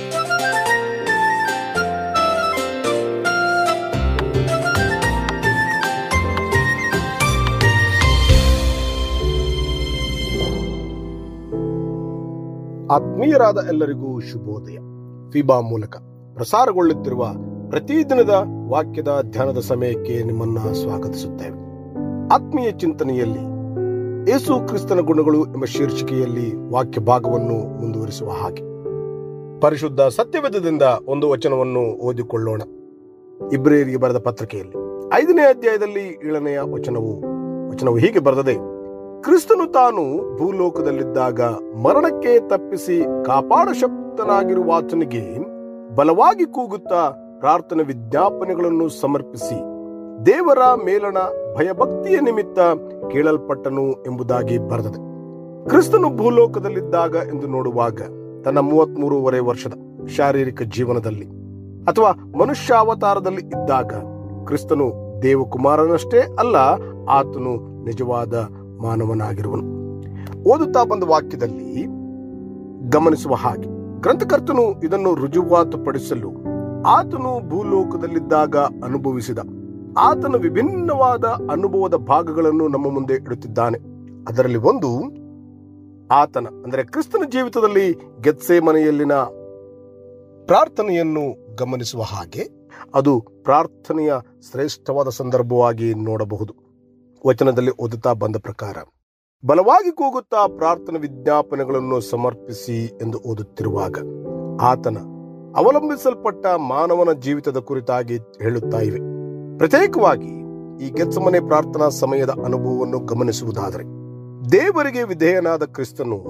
ಆತ್ಮೀಯರಾದ ಎಲ್ಲರಿಗೂ ಶುಭೋದಯ ಫಿಬಾ ಮೂಲಕ ಪ್ರಸಾರಗೊಳ್ಳುತ್ತಿರುವ ಪ್ರತಿದಿನದ ವಾಕ್ಯದ ಧ್ಯಾನದ ಸಮಯಕ್ಕೆ ನಿಮ್ಮನ್ನ ಸ್ವಾಗತಿಸುತ್ತೇವೆ ಆತ್ಮೀಯ ಚಿಂತನೆಯಲ್ಲಿ ಯೇಸು ಕ್ರಿಸ್ತನ ಗುಣಗಳು ಎಂಬ ಶೀರ್ಷಿಕೆಯಲ್ಲಿ ವಾಕ್ಯ ಭಾಗವನ್ನು ಮುಂದುವರಿಸುವ ಹಾಗೆ ಪರಿಶುದ್ಧ ಸತ್ಯವೇದದಿಂದ ಒಂದು ವಚನವನ್ನು ಓದಿಕೊಳ್ಳೋಣ ಇಬ್ರೇರಿಗೆ ಬರೆದ ಪತ್ರಿಕೆಯಲ್ಲಿ ಐದನೇ ಅಧ್ಯಾಯದಲ್ಲಿ ಏಳನೆಯ ವಚನವು ವಚನವು ಹೀಗೆ ಬರೆದದೆ ಕ್ರಿಸ್ತನು ತಾನು ಭೂಲೋಕದಲ್ಲಿದ್ದಾಗ ಮರಣಕ್ಕೆ ತಪ್ಪಿಸಿ ಕಾಪಾಡ ಶಕ್ತನಾಗಿರುವ ಆತನಿಗೆ ಬಲವಾಗಿ ಕೂಗುತ್ತಾ ಪ್ರಾರ್ಥನೆ ವಿಜ್ಞಾಪನೆಗಳನ್ನು ಸಮರ್ಪಿಸಿ ದೇವರ ಮೇಲಣ ಭಯಭಕ್ತಿಯ ನಿಮಿತ್ತ ಕೇಳಲ್ಪಟ್ಟನು ಎಂಬುದಾಗಿ ಬರೆದದೆ ಕ್ರಿಸ್ತನು ಭೂಲೋಕದಲ್ಲಿದ್ದಾಗ ಎಂದು ನೋಡುವಾಗ ತನ್ನ ಮೂವತ್ಮೂರುವರೆ ವರ್ಷದ ಶಾರೀರಿಕ ಜೀವನದಲ್ಲಿ ಅಥವಾ ಮನುಷ್ಯಾವತಾರದಲ್ಲಿ ಇದ್ದಾಗ ಕ್ರಿಸ್ತನು ದೇವಕುಮಾರನಷ್ಟೇ ಅಲ್ಲ ಆತನು ನಿಜವಾದ ಮಾನವನಾಗಿರುವನು ಓದುತ್ತಾ ಬಂದ ವಾಕ್ಯದಲ್ಲಿ ಗಮನಿಸುವ ಹಾಗೆ ಗ್ರಂಥಕರ್ತನು ಇದನ್ನು ರುಜುವಾತುಪಡಿಸಲು ಆತನು ಭೂಲೋಕದಲ್ಲಿದ್ದಾಗ ಅನುಭವಿಸಿದ ಆತನ ವಿಭಿನ್ನವಾದ ಅನುಭವದ ಭಾಗಗಳನ್ನು ನಮ್ಮ ಮುಂದೆ ಇಡುತ್ತಿದ್ದಾನೆ ಅದರಲ್ಲಿ ಒಂದು ಆತನ ಅಂದರೆ ಕ್ರಿಸ್ತನ ಜೀವಿತದಲ್ಲಿ ಗೆತ್ಸೆ ಮನೆಯಲ್ಲಿನ ಪ್ರಾರ್ಥನೆಯನ್ನು ಗಮನಿಸುವ ಹಾಗೆ ಅದು ಪ್ರಾರ್ಥನೆಯ ಶ್ರೇಷ್ಠವಾದ ಸಂದರ್ಭವಾಗಿ ನೋಡಬಹುದು ವಚನದಲ್ಲಿ ಓದುತ್ತಾ ಬಂದ ಪ್ರಕಾರ ಬಲವಾಗಿ ಕೂಗುತ್ತಾ ಪ್ರಾರ್ಥನೆ ವಿಜ್ಞಾಪನೆಗಳನ್ನು ಸಮರ್ಪಿಸಿ ಎಂದು ಓದುತ್ತಿರುವಾಗ ಆತನ ಅವಲಂಬಿಸಲ್ಪಟ್ಟ ಮಾನವನ ಜೀವಿತದ ಕುರಿತಾಗಿ ಹೇಳುತ್ತಾ ಇವೆ ಪ್ರತ್ಯೇಕವಾಗಿ ಈ ಗೆಚ್ಚಮನೆ ಪ್ರಾರ್ಥನಾ ಸಮಯದ ಅನುಭವವನ್ನು ಗಮನಿಸುವುದಾದರೆ ದೇವರಿಗೆ ವಿಧೇಯನಾದ ಕ್ರಿಸ್ತನು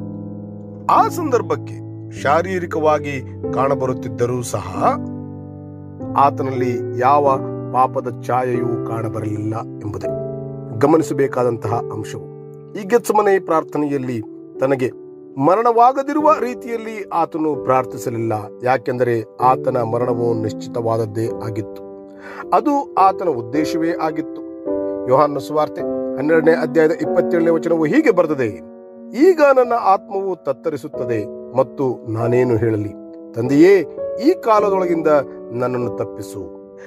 ಆ ಸಂದರ್ಭಕ್ಕೆ ಶಾರೀರಿಕವಾಗಿ ಕಾಣಬರುತ್ತಿದ್ದರೂ ಸಹ ಆತನಲ್ಲಿ ಯಾವ ಪಾಪದ ಛಾಯೆಯೂ ಕಾಣಬರಲಿಲ್ಲ ಎಂಬುದೇ ಗಮನಿಸಬೇಕಾದಂತಹ ಅಂಶವು ಈ ಗೆಚ್ಚಮನೆ ಪ್ರಾರ್ಥನೆಯಲ್ಲಿ ತನಗೆ ಮರಣವಾಗದಿರುವ ರೀತಿಯಲ್ಲಿ ಆತನು ಪ್ರಾರ್ಥಿಸಲಿಲ್ಲ ಯಾಕೆಂದರೆ ಆತನ ಮರಣವು ನಿಶ್ಚಿತವಾದದ್ದೇ ಆಗಿತ್ತು ಅದು ಆತನ ಉದ್ದೇಶವೇ ಆಗಿತ್ತು ಯೋಹಾನ ಸುವಾರ್ತೆ ಹನ್ನೆರಡನೇ ಅಧ್ಯಾಯದ ಇಪ್ಪತ್ತೇಳನೇ ವಚನವು ಹೀಗೆ ಬರೆದದೆ ಈಗ ನನ್ನ ಆತ್ಮವು ತತ್ತರಿಸುತ್ತದೆ ಮತ್ತು ನಾನೇನು ಹೇಳಲಿ ತಂದೆಯೇ ಈ ಕಾಲದೊಳಗಿಂದ ನನ್ನನ್ನು ತಪ್ಪಿಸು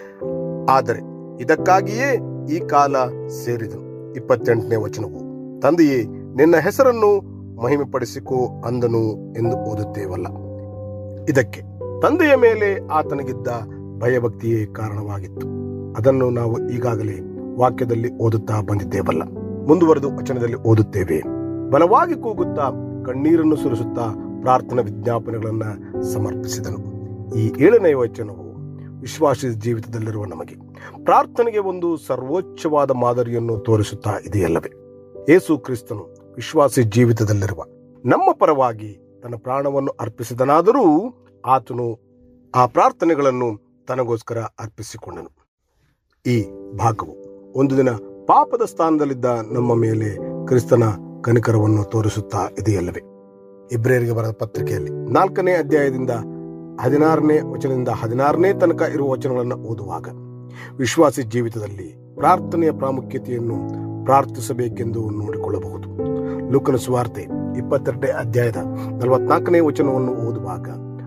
ಆದರೆ ಇದಕ್ಕಾಗಿಯೇ ಈ ಕಾಲ ಸೇರಿದನು ಇಪ್ಪತ್ತೆಂಟನೇ ವಚನವು ತಂದೆಯೇ ನಿನ್ನ ಹೆಸರನ್ನು ಮಹಿಮೆಪಡಿಸಿಕೋ ಅಂದನು ಎಂದು ಓದುತ್ತೇವಲ್ಲ ಇದಕ್ಕೆ ತಂದೆಯ ಮೇಲೆ ಆತನಿಗಿದ್ದ ಭಯಭಕ್ತಿಯೇ ಕಾರಣವಾಗಿತ್ತು ಅದನ್ನು ನಾವು ಈಗಾಗಲೇ ವಾಕ್ಯದಲ್ಲಿ ಓದುತ್ತಾ ಬಂದಿದ್ದೇವಲ್ಲ ಮುಂದುವರೆದು ವಚನದಲ್ಲಿ ಓದುತ್ತೇವೆ ಬಲವಾಗಿ ಕೂಗುತ್ತಾ ಕಣ್ಣೀರನ್ನು ಸುರಿಸುತ್ತಾ ಪ್ರಾರ್ಥನಾ ವಿಜ್ಞಾಪನೆಗಳನ್ನ ಸಮರ್ಪಿಸಿದನು ಈ ಏಳನೇ ವಚನವು ವಿಶ್ವಾಸ ಜೀವಿತದಲ್ಲಿರುವ ನಮಗೆ ಪ್ರಾರ್ಥನೆಗೆ ಒಂದು ಸರ್ವೋಚ್ಚವಾದ ಮಾದರಿಯನ್ನು ತೋರಿಸುತ್ತಾ ಇದೆಯಲ್ಲವೇ ಯೇಸು ಕ್ರಿಸ್ತನು ವಿಶ್ವಾಸಿ ಜೀವಿತದಲ್ಲಿರುವ ನಮ್ಮ ಪರವಾಗಿ ತನ್ನ ಪ್ರಾಣವನ್ನು ಅರ್ಪಿಸಿದನಾದರೂ ಆತನು ಆ ಪ್ರಾರ್ಥನೆಗಳನ್ನು ತನಗೋಸ್ಕರ ಅರ್ಪಿಸಿಕೊಂಡನು ಈ ಭಾಗವು ಒಂದು ದಿನ ಪಾಪದ ಸ್ಥಾನದಲ್ಲಿದ್ದ ನಮ್ಮ ಮೇಲೆ ಕ್ರಿಸ್ತನ ಕನಿಕರವನ್ನು ತೋರಿಸುತ್ತಾ ಇದೆಯಲ್ಲವೇ ಇಬ್ರೇರಿಗೆ ಬರೆದ ಪತ್ರಿಕೆಯಲ್ಲಿ ನಾಲ್ಕನೇ ಅಧ್ಯಾಯದಿಂದ ಹದಿನಾರನೇ ವಚನದಿಂದ ಹದಿನಾರನೇ ತನಕ ಇರುವ ವಚನಗಳನ್ನು ಓದುವಾಗ ವಿಶ್ವಾಸಿ ಜೀವಿತದಲ್ಲಿ ಪ್ರಾರ್ಥನೆಯ ಪ್ರಾಮುಖ್ಯತೆಯನ್ನು ಪ್ರಾರ್ಥಿಸಬೇಕೆಂದು ನೋಡಿಕೊಳ್ಳಬಹುದು ಲುಕನ ಸುವಾರ್ತೆ ಇಪ್ಪತ್ತೆರಡನೇ ಅಧ್ಯಾಯದ ನಲವತ್ನಾಲ್ಕನೇ ವಚನವನ್ನು ಓದುವಾಗ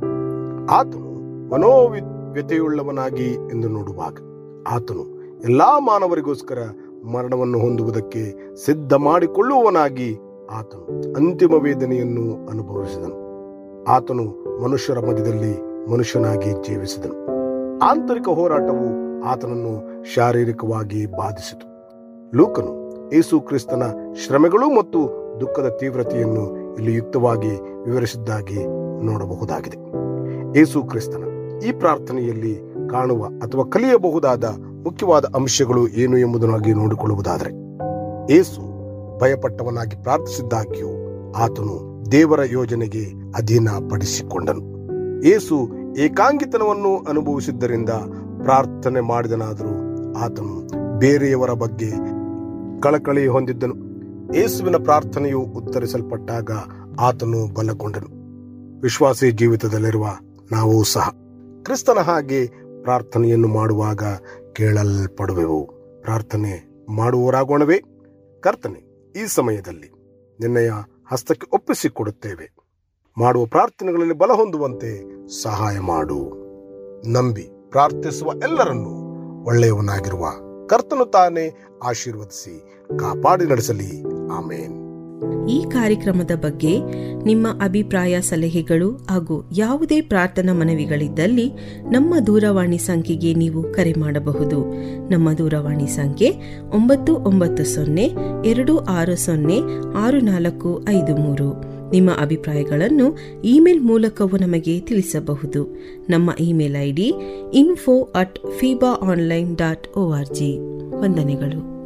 ಆತನು ಮನೋವ್ಯತೆಯುಳ್ಳವನಾಗಿ ಎಂದು ನೋಡುವಾಗ ಆತನು ಎಲ್ಲಾ ಮಾನವರಿಗೋಸ್ಕರ ಮರಣವನ್ನು ಹೊಂದುವುದಕ್ಕೆ ಸಿದ್ಧ ಮಾಡಿಕೊಳ್ಳುವವನಾಗಿ ಆತನು ಅಂತಿಮ ವೇದನೆಯನ್ನು ಅನುಭವಿಸಿದನು ಆತನು ಮನುಷ್ಯರ ಮಧ್ಯದಲ್ಲಿ ಮನುಷ್ಯನಾಗಿ ಜೀವಿಸಿದನು ಆಂತರಿಕ ಹೋರಾಟವು ಆತನನ್ನು ಶಾರೀರಿಕವಾಗಿ ಬಾಧಿಸಿತು ಲೂಕನು ಯೇಸು ಕ್ರಿಸ್ತನ ಶ್ರಮೆಗಳು ಮತ್ತು ದುಃಖದ ತೀವ್ರತೆಯನ್ನು ಇಲ್ಲಿ ಯುಕ್ತವಾಗಿ ವಿವರಿಸಿದ್ದಾಗಿ ನೋಡಬಹುದಾಗಿದೆ ಯೇಸು ಕ್ರಿಸ್ತನ ಈ ಪ್ರಾರ್ಥನೆಯಲ್ಲಿ ಕಾಣುವ ಅಥವಾ ಕಲಿಯಬಹುದಾದ ಮುಖ್ಯವಾದ ಅಂಶಗಳು ಏನು ಎಂಬುದನ್ನಾಗಿ ನೋಡಿಕೊಳ್ಳುವುದಾದರೆ ಏಸು ಭಯಪಟ್ಟವನಾಗಿ ಪ್ರಾರ್ಥಿಸಿದ್ದಾಗ್ಯೂ ಆತನು ದೇವರ ಯೋಜನೆಗೆ ಅಧೀನಪಡಿಸಿಕೊಂಡನು ಏಸು ಏಕಾಂಗಿತನವನ್ನು ಅನುಭವಿಸಿದ್ದರಿಂದ ಪ್ರಾರ್ಥನೆ ಮಾಡಿದನಾದರೂ ಆತನು ಬೇರೆಯವರ ಬಗ್ಗೆ ಕಳಕಳಿ ಹೊಂದಿದ್ದನು ಏಸುವಿನ ಪ್ರಾರ್ಥನೆಯು ಉತ್ತರಿಸಲ್ಪಟ್ಟಾಗ ಆತನು ಬಲಗೊಂಡನು ವಿಶ್ವಾಸಿ ಜೀವಿತದಲ್ಲಿರುವ ನಾವು ಸಹ ಕ್ರಿಸ್ತನ ಹಾಗೆ ಪ್ರಾರ್ಥನೆಯನ್ನು ಮಾಡುವಾಗ ಕೇಳಲ್ಪಡುವೆವು ಪ್ರಾರ್ಥನೆ ಮಾಡುವವರಾಗೋಣವೇ ಕರ್ತನೆ ಈ ಸಮಯದಲ್ಲಿ ನಿನ್ನೆಯ ಹಸ್ತಕ್ಕೆ ಒಪ್ಪಿಸಿಕೊಡುತ್ತೇವೆ ಮಾಡುವ ಪ್ರಾರ್ಥನೆಗಳಲ್ಲಿ ಬಲ ಹೊಂದುವಂತೆ ಸಹಾಯ ಮಾಡು ನಂಬಿ ಪ್ರಾರ್ಥಿಸುವ ಎಲ್ಲರನ್ನೂ ಒಳ್ಳೆಯವನಾಗಿರುವ ಕರ್ತನು ತಾನೇ ಆಶೀರ್ವದಿಸಿ ಕಾಪಾಡಿ ನಡೆಸಲಿ ಆಮೇನ್ ಈ ಕಾರ್ಯಕ್ರಮದ ಬಗ್ಗೆ ನಿಮ್ಮ ಅಭಿಪ್ರಾಯ ಸಲಹೆಗಳು ಹಾಗೂ ಯಾವುದೇ ಪ್ರಾರ್ಥನಾ ಮನವಿಗಳಿದ್ದಲ್ಲಿ ನಮ್ಮ ದೂರವಾಣಿ ಸಂಖ್ಯೆಗೆ ನೀವು ಕರೆ ಮಾಡಬಹುದು ನಮ್ಮ ದೂರವಾಣಿ ಸಂಖ್ಯೆ ಒಂಬತ್ತು ಒಂಬತ್ತು ಸೊನ್ನೆ ಎರಡು ಆರು ಸೊನ್ನೆ ಆರು ನಾಲ್ಕು ಐದು ಮೂರು ನಿಮ್ಮ ಅಭಿಪ್ರಾಯಗಳನ್ನು ಇಮೇಲ್ ಮೂಲಕವೂ ನಮಗೆ ತಿಳಿಸಬಹುದು ನಮ್ಮ email ID info at FEBA online dot O R G ವಂದನೆಗಳು